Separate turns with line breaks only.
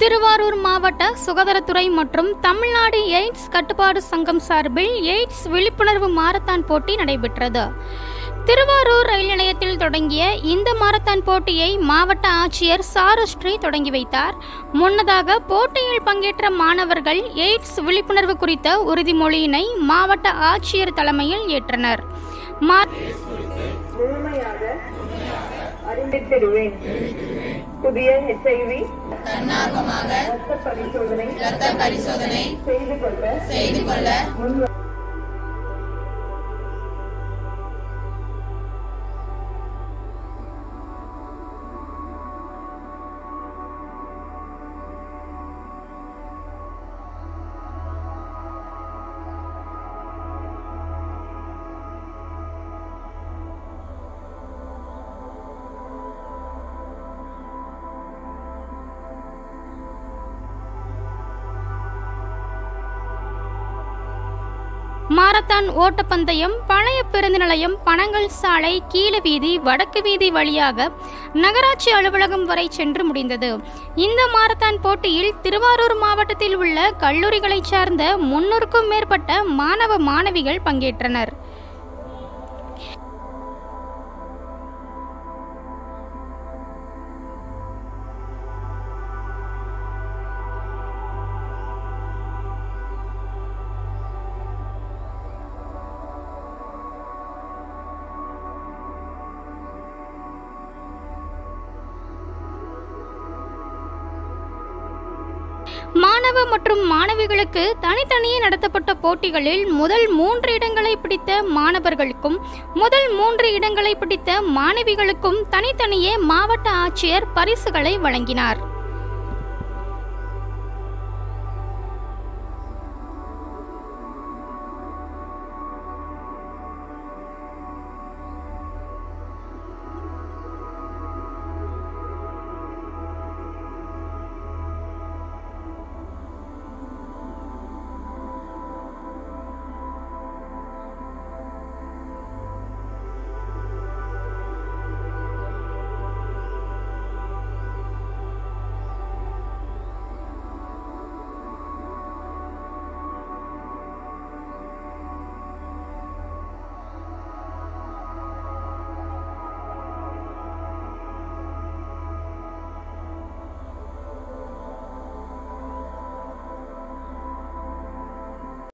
திருவாரூர் மாவட்ட சுகாதாரத்துறை மற்றும் தமிழ்நாடு எய்ட்ஸ் கட்டுப்பாடு சங்கம் சார்பில் எய்ட்ஸ் விழிப்புணர்வு மாரத்தான் போட்டி நடைபெற்றது திருவாரூர் ரயில் நிலையத்தில் தொடங்கிய இந்த மாரத்தான் போட்டியை மாவட்ட ஆட்சியர் சாருஸ்ரீ தொடங்கி வைத்தார் முன்னதாக போட்டியில் பங்கேற்ற மாணவர்கள் எய்ட்ஸ் விழிப்புணர்வு குறித்த உறுதிமொழியினை மாவட்ட ஆட்சியர் தலைமையில் ஏற்றனர் மா-
முழுமையாக அறிந்திடுவேன் புதிய ஹெச்ஐவி ரத்த பரிசோதனை
ரத்த பரிசோதனை
செய்து கொள்ள
செய்து கொள்ள
முன்
மாரத்தான் ஓட்டப்பந்தயம் பழைய பேருந்து நிலையம் பனங்கல் சாலை கீழ வீதி வடக்கு வீதி வழியாக நகராட்சி அலுவலகம் வரை சென்று முடிந்தது இந்த மாரத்தான் போட்டியில் திருவாரூர் மாவட்டத்தில் உள்ள கல்லூரிகளைச் சார்ந்த முன்னூறுக்கும் மேற்பட்ட மாணவ மாணவிகள் பங்கேற்றனர் மாணவ மற்றும் மாணவிகளுக்கு தனித்தனியே நடத்தப்பட்ட போட்டிகளில் முதல் மூன்று இடங்களை பிடித்த மாணவர்களுக்கும் முதல் மூன்று இடங்களை பிடித்த மாணவிகளுக்கும் தனித்தனியே மாவட்ட ஆட்சியர் பரிசுகளை வழங்கினார்